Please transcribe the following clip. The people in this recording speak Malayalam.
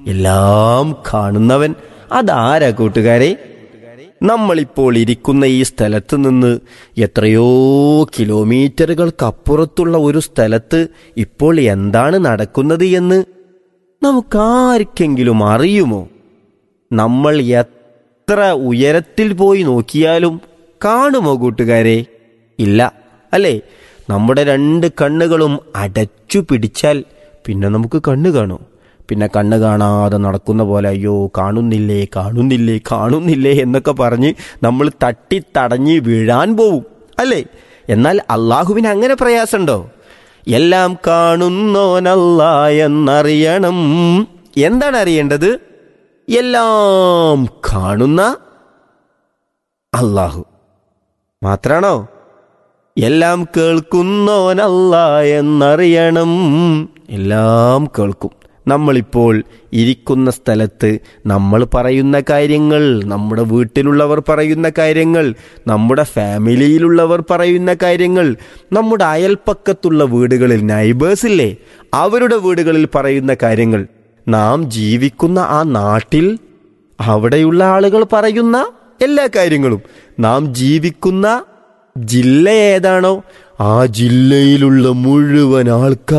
എല്ലാം കാണുന്നവൻ അതാരാ കൂട്ടുകാരെ നമ്മളിപ്പോൾ ഇരിക്കുന്ന ഈ സ്ഥലത്ത് നിന്ന് എത്രയോ കിലോമീറ്ററുകൾക്കപ്പുറത്തുള്ള ഒരു സ്ഥലത്ത് ഇപ്പോൾ എന്താണ് നടക്കുന്നത് എന്ന് നമുക്കാർക്കെങ്കിലും അറിയുമോ നമ്മൾ എത്ര ഉയരത്തിൽ പോയി നോക്കിയാലും കാണുമോ കൂട്ടുകാരെ ഇല്ല അല്ലേ നമ്മുടെ രണ്ട് കണ്ണുകളും അടച്ചു പിടിച്ചാൽ പിന്നെ നമുക്ക് കണ്ണ് കാണും പിന്നെ കണ്ണ് കാണാതെ നടക്കുന്ന പോലെ അയ്യോ കാണുന്നില്ലേ കാണുന്നില്ലേ കാണുന്നില്ലേ എന്നൊക്കെ പറഞ്ഞ് നമ്മൾ തട്ടിത്തടഞ്ഞ് വീഴാൻ പോവും അല്ലേ എന്നാൽ അള്ളാഹുവിന് അങ്ങനെ പ്രയാസമുണ്ടോ എല്ലാം കാണുന്നോനല്ല എന്നറിയണം എന്താണ് അറിയേണ്ടത് എല്ലാം കാണുന്ന അള്ളാഹു മാത്രാണോ എല്ലാം കേൾക്കുന്നോനല്ല എന്നറിയണം എല്ലാം കേൾക്കും നമ്മളിപ്പോൾ ഇരിക്കുന്ന സ്ഥലത്ത് നമ്മൾ പറയുന്ന കാര്യങ്ങൾ നമ്മുടെ വീട്ടിലുള്ളവർ പറയുന്ന കാര്യങ്ങൾ നമ്മുടെ ഫാമിലിയിലുള്ളവർ പറയുന്ന കാര്യങ്ങൾ നമ്മുടെ അയൽപ്പക്കത്തുള്ള വീടുകളിൽ നൈബേഴ്സ് ഇല്ലേ അവരുടെ വീടുകളിൽ പറയുന്ന കാര്യങ്ങൾ നാം ജീവിക്കുന്ന ആ നാട്ടിൽ അവിടെയുള്ള ആളുകൾ പറയുന്ന എല്ലാ കാര്യങ്ങളും നാം ജീവിക്കുന്ന ജില്ല ഏതാണോ ആ ജില്ലയിലുള്ള മുഴുവൻ ആൾക്കാർ